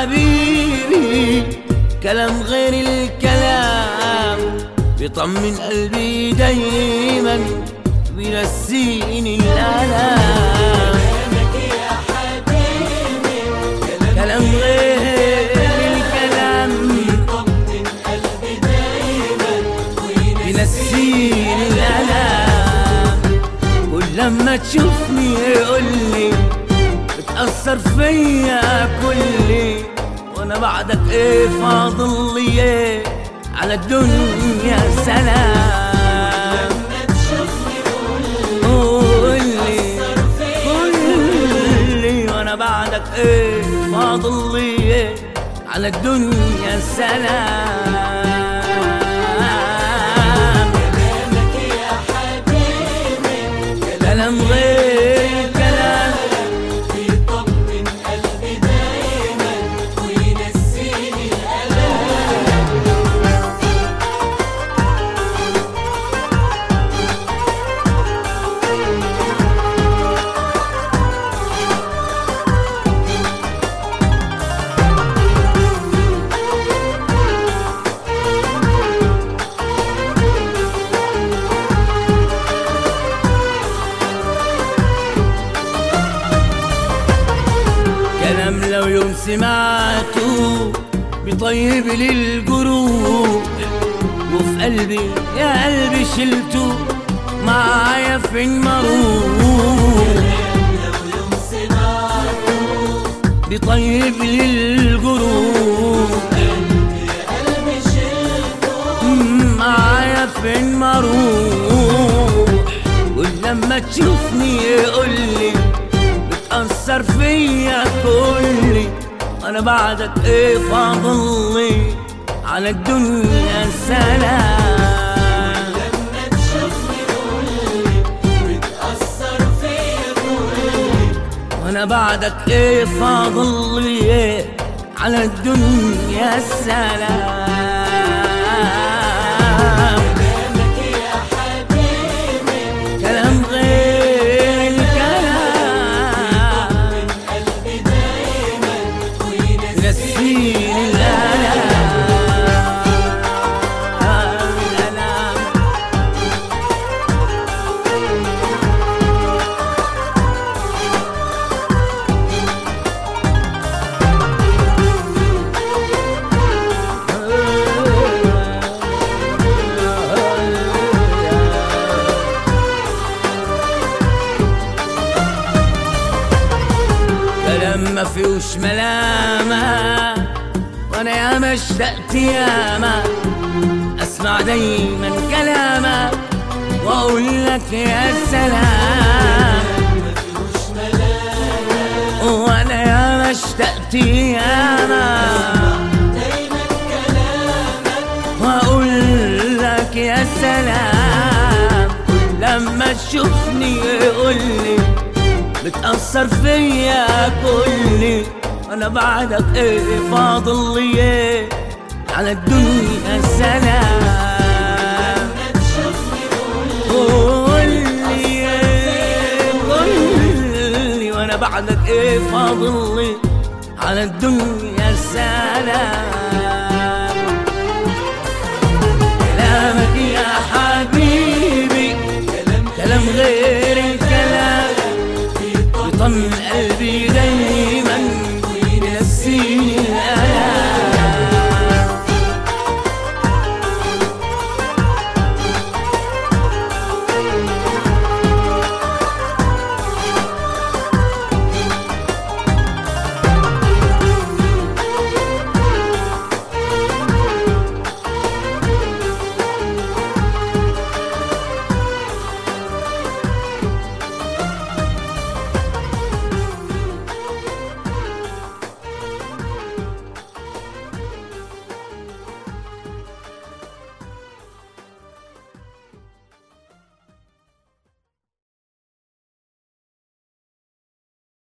حبيبي كلام غير الكلام بيطمن قلبي دايما بينسيني الالام كلام غير الكلام بينسيني الالام ولما تشوفني يقولي بتأثر فيا كلي وانا بعدك ايه فاضل لي ايه على الدنيا سلام قولي قولي وانا بعدك ايه فاضل لي ايه على الدنيا سلام كلام غير كلام بيطمن قلبي دايما وينسيني الألم كلام لو يوم سمعته بيطيب لي الجروح وفي قلبي يا قلبي شلته معايا فين مروح لو يوم سمعته بيطيب لي الجروح قلبي شلته معايا فين مروح ولما تشوفني يقولي بتأثر فيا كلي انا بعدك ايه فاضل لي على الدنيا سلام لما تشوفني قولي بتأثر فيا كلي وانا بعدك ايه فاضل لي ايه على الدنيا سلام كلامك يا حبيبي كلام غير الكلام قلبي دايما وينسيني نسيني الالام الالام كلام ما فيهوش ملامة وانا ياما اشتقت ياما اسمع دايما كلامك واقول لك يا سلام مفيهوش ملامة وانا ياما اشتقت ياما دايما كلامك واقول لك يا سلام كل لما تشوفني يقولي بتأثر فيا كلي انا بعدك ايه فاضل لي ايه على الدنيا سلام لما تشوفني قولي قولي ايه قولي وانا بعدك ايه فاضل لي على الدنيا سلام كلامك يا حبيبي كلام كلام غير